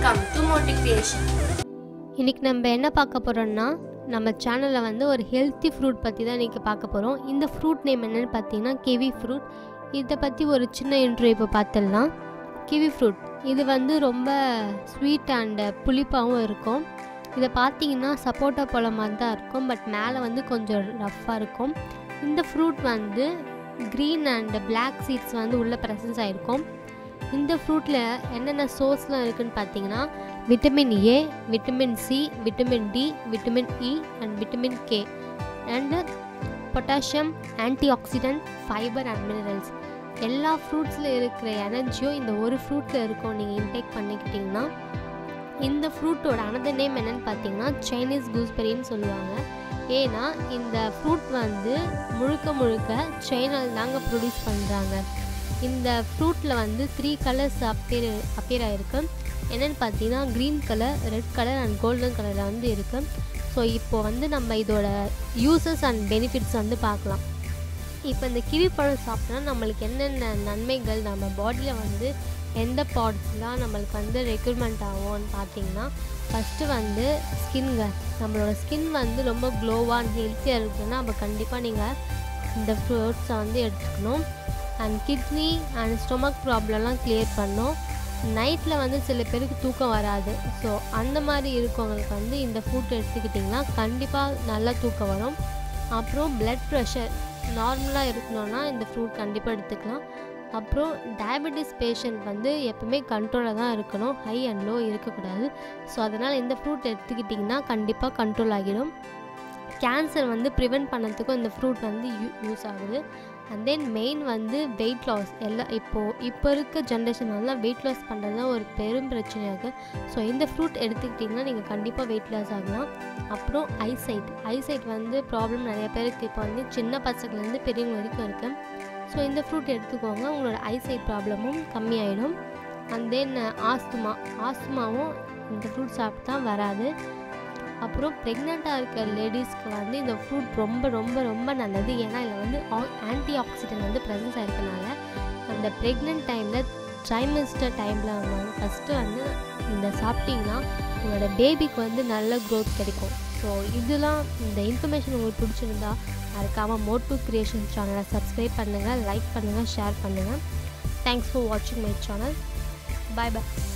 welcome to மோட்டி creation இன்றைக்கி நம்ம என்ன பார்க்க போகிறோம்னா நம்ம சேனலில் வந்து ஒரு ஹெல்த்தி ஃப்ரூட் பற்றி தான் இன்றைக்கி பார்க்க போகிறோம் இந்த ஃப்ரூட் நேம் என்னென்னு பார்த்தீங்கன்னா கிவி ஃப்ரூட் இதை பற்றி ஒரு சின்ன இன்ட்ரோ இப்போ பார்த்துடலாம் கிவி ஃப்ரூட் இது வந்து ரொம்ப ஸ்வீட் அண்டு புளிப்பாகவும் இருக்கும் இதை பார்த்தீங்கன்னா சப்போட்டா பழம் மாதிரி தான் இருக்கும் பட் மேலே வந்து கொஞ்சம் ரஃப்பாக இருக்கும் இந்த ஃப்ரூட் வந்து க்ரீன் அண்ட் Black சீட்ஸ் வந்து உள்ளே ப்ரெசன்ஸ் ஆகிருக்கும் இந்த ஃப்ரூட்டில் என்னென்ன சோர்ஸ்லாம் இருக்குன்னு பார்த்தீங்கன்னா vitamin A vitamin C vitamin D vitamin E and vitamin K and potassium antioxidant fibre and minerals எல்லா ஃப்ரூட்ஸில் இருக்கிற எனர்ஜியும் இந்த ஒரு ஃப்ரூட்டில் இருக்கும் நீங்கள் இன்டேக் பண்ணிக்கிட்டிங்கன்னா இந்த ஃப்ரூட்டோட அனதர் நேம் என்னன்னு பார்த்தீங்கன்னா சைனீஸ் கூஸ்பெரின்னு சொல்லுவாங்க ஏன்னா இந்த ஃப்ரூட் வந்து முழுக்க முழுக்க சைனாவில் தாங்க ப்ரொடியூஸ் பண்ணுறாங்க இந்த ஃப்ரூட்டில் வந்து த்ரீ கலர்ஸ் அப்பியர் அப்பியர் ஆகிருக்கு என்னென்னு பார்த்தீங்கன்னா green colour red colour and golden கலரில் வந்து இருக்குது ஸோ இப்போ வந்து நம்ம இதோட யூசஸ் அண்ட் பெனிஃபிட்ஸ் வந்து பார்க்கலாம் இப்போ இந்த கிவி பழம் சாப்பிட்டோன்னா நம்மளுக்கு என்னென்ன நன்மைகள் நம்ம பாடியில் வந்து எந்த பார்ட்ஸ்லாம் நம்மளுக்கு வந்து ரெக்ரூட்மெண்ட் ஆகும்னு பார்த்தீங்கன்னா ஃபஸ்ட்டு வந்து ஸ்கின்ங்க நம்மளோட ஸ்கின் வந்து ரொம்ப க்ளோவாக அண்ட் ஹெல்த்தியாக இருக்குன்னா அப்போ கண்டிப்பாக நீங்கள் இந்த ஃப்ரூட்ஸை வந்து எடுத்துக்கணும் அண்ட் கிட்னி அண்ட் ஸ்டொமக் ப்ராப்ளம்லாம் கிளியர் பண்ணும் நைட்டில் வந்து சில பேருக்கு தூக்கம் வராது ஸோ அந்த மாதிரி இருக்கவங்களுக்கு வந்து இந்த ஃப்ரூட் எடுத்துக்கிட்டிங்கன்னா கண்டிப்பாக நல்லா தூக்கம் வரும் அப்புறம் பிளட் ப்ரெஷர் நார்மலாக இருக்கணும்னா இந்த ஃப்ரூட் கண்டிப்பாக எடுத்துக்கலாம் அப்புறம் டயபெட்டிஸ் பேஷண்ட் வந்து எப்பவுமே கண்ட்ரோலாக தான் இருக்கணும் ஹை அண்ட் லோ இருக்கக்கூடாது ஸோ அதனால் இந்த ஃப்ரூட் எடுத்துக்கிட்டிங்கன்னா கண்டிப்பாக கண்ட்ரோல் ஆகிடும் கேன்சர் வந்து ப்ரிவெண்ட் பண்ணதுக்கும் இந்த ஃப்ரூட் வந்து யூ யூஸ் ஆகுது அண்ட் தென் மெயின் வந்து வெயிட் லாஸ் எல்லாம் இப்போது இப்போ இருக்க ஜென்ரேஷன் வந்து வெயிட் லாஸ் பண்ணுறது தான் ஒரு பெரும் பிரச்சனையாக இருக்குது ஸோ இந்த ஃப்ரூட் எடுத்துக்கிட்டிங்கன்னா நீங்கள் கண்டிப்பாக வெயிட் லாஸ் ஆகலாம் அப்புறம் ஐசைட் ஐசைட் வந்து ப்ராப்ளம் நிறைய பேருக்கு இப்போ வந்து சின்ன பசங்கள்லேருந்து பெரியவங்க வரைக்கும் இருக்குது ஸோ இந்த ஃப்ரூட் எடுத்துக்கோங்க உங்களோட ஐசைட் ப்ராப்ளமும் கம்மியாயிடும் அண்ட் தென் ஆஸ்துமா ஆஸ்துமாவும் இந்த ஃப்ரூட் சாப்பிட்டா வராது அப்புறம் ப்ரெக்னெண்ட்டாக இருக்க லேடிஸ்க்கு வந்து இந்த ஃப்ரூட் ரொம்ப ரொம்ப ரொம்ப நல்லது ஏன்னா இதில் வந்து ஆன்டி ஆக்சிடென்ட் வந்து ப்ரெசன்ஸ் ஆகிருக்கனால அந்த ப்ரெக்னென்ட் டைமில் ட்ரைமிஸ்டர் டைமில் அவங்க வந்து ஃபஸ்ட்டு வந்து இந்த சாப்பிட்டிங்கன்னா உங்களோட பேபிக்கு வந்து நல்ல க்ரோத் கிடைக்கும் ஸோ இதெல்லாம் இந்த இன்ஃபர்மேஷன் உங்களுக்கு பிடிச்சிருந்தா மறக்காமல் மோட்டு கிரியேஷன் சேனலை சப்ஸ்கிரைப் பண்ணுங்கள் லைக் பண்ணுங்கள் ஷேர் பண்ணுங்கள் தேங்க்ஸ் ஃபார் வாட்சிங் மை சேனல் பாய் பாய்